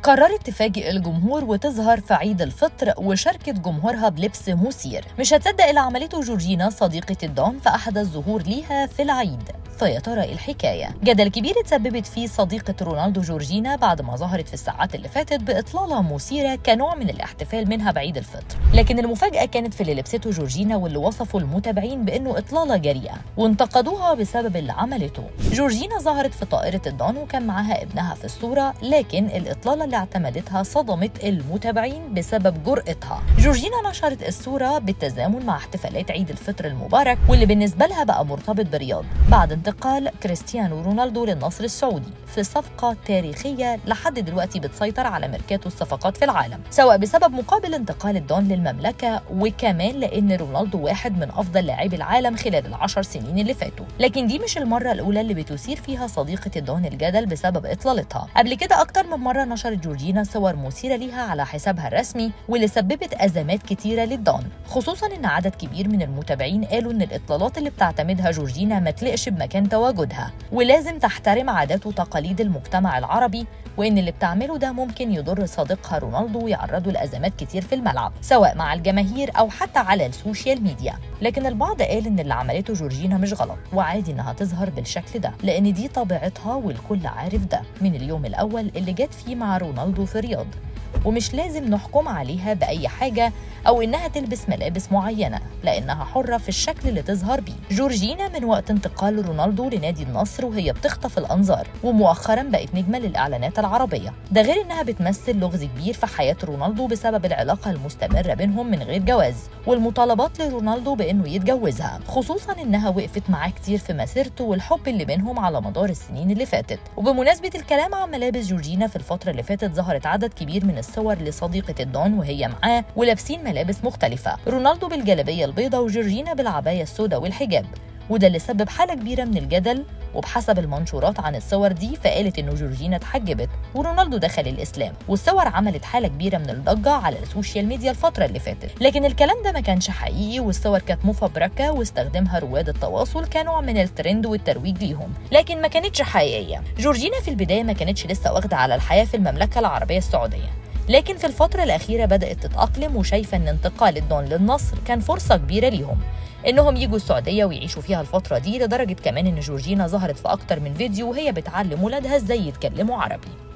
قررت تفاجئ الجمهور وتظهر في عيد الفطر وشاركت جمهورها بلبس مثير مش هتصدق اللي عملته جورجينا صديقة الدون في أحد الظهور ليها في العيد فيا ترى إيه الحكايه جدل كبير اتسببت فيه صديقه رونالدو جورجينا بعد ما ظهرت في الساعات اللي فاتت باطلاله مثيره كنوع من الاحتفال منها بعيد الفطر لكن المفاجاه كانت في اللي لبسته جورجينا واللي وصفوا المتابعين بانه اطلاله جريئه وانتقدوها بسبب اللي عملته جورجينا ظهرت في طائره الدون وكان معاها ابنها في الصوره لكن الاطلاله اللي اعتمدتها صدمت المتابعين بسبب جرأتها جورجينا نشرت الصوره بالتزامن مع احتفالات عيد الفطر المبارك واللي بالنسبه لها بقى مرتبط برياض بعد انتقال كريستيانو رونالدو للنصر السعودي في صفقة تاريخية لحد دلوقتي بتسيطر على ميركاتو الصفقات في العالم سواء بسبب مقابل انتقال الدون للمملكة وكمان لأن رونالدو واحد من أفضل لاعبي العالم خلال العشر سنين اللي فاتوا لكن دي مش المرة الأولى اللي بتثير فيها صديقة الدون الجدل بسبب إطلالتها قبل كده أكتر من مرة نشرت جورجينا صور مثيرة ليها على حسابها الرسمي واللي سببت أزمات كتيرة للدون خصوصا إن عدد كبير من المتابعين قالوا إن الإطلالات اللي بتعتمدها جورجينا ما تلقش بمكان تواجدها ولازم تحترم عادات وتقاليد المجتمع العربي وإن اللي بتعمله ده ممكن يضر صديقها رونالدو ويعرضه لأزمات كتير في الملعب سواء مع الجماهير أو حتى على السوشيال ميديا لكن البعض قال إن اللي عملته جورجينا مش غلط وعادي إنها تظهر بالشكل ده لأن دي طبيعتها والكل عارف ده من اليوم الأول اللي جت فيه مع رونالدو في الرياض ومش لازم نحكم عليها بأي حاجة أو إنها تلبس ملابس معينة لأنها حرة في الشكل اللي تظهر بيه جورجينا من وقت انتقال رونالدو لنادي النصر وهي بتخطف الأنظار ومؤخرا بقت نجمة للإعلانات العربية ده غير إنها بتمثل لغز كبير في حياة رونالدو بسبب العلاقة المستمرة بينهم من غير جواز والمطالبات لرونالدو بإنه يتجوزها خصوصا إنها وقفت معاه كتير في مسيرته والحب اللي بينهم على مدار السنين اللي فاتت وبمناسبة الكلام عن ملابس جورجينا في الفترة اللي فاتت ظهرت عدد كبير من الصور لصديقة الدون وهي معاه ولابسين ملابس مختلفة رونالدو بالجلابية البيضاء وجورجينا بالعباية السوداء والحجاب وده اللي سبب حالة كبيرة من الجدل وبحسب المنشورات عن الصور دي فقالت انه جورجينا اتحجبت ورونالدو دخل الاسلام والصور عملت حاله كبيره من الضجه على السوشيال ميديا الفتره اللي فاتت لكن الكلام ده ما كانش حقيقي والصور كانت مفبركه واستخدمها رواد التواصل كنوع من الترند والترويج ليهم لكن ما كانتش حقيقيه جورجينا في البدايه ما كانتش لسه واخده على الحياه في المملكه العربيه السعوديه لكن في الفترة الأخيرة بدأت تتأقلم وشايفة إن انتقال الدون للنصر كان فرصة كبيرة ليهم إنهم يجوا السعودية ويعيشوا فيها الفترة دي لدرجة كمان إن جورجينا ظهرت في أكتر من فيديو وهي بتعلم ولادها إزاي يتكلموا عربي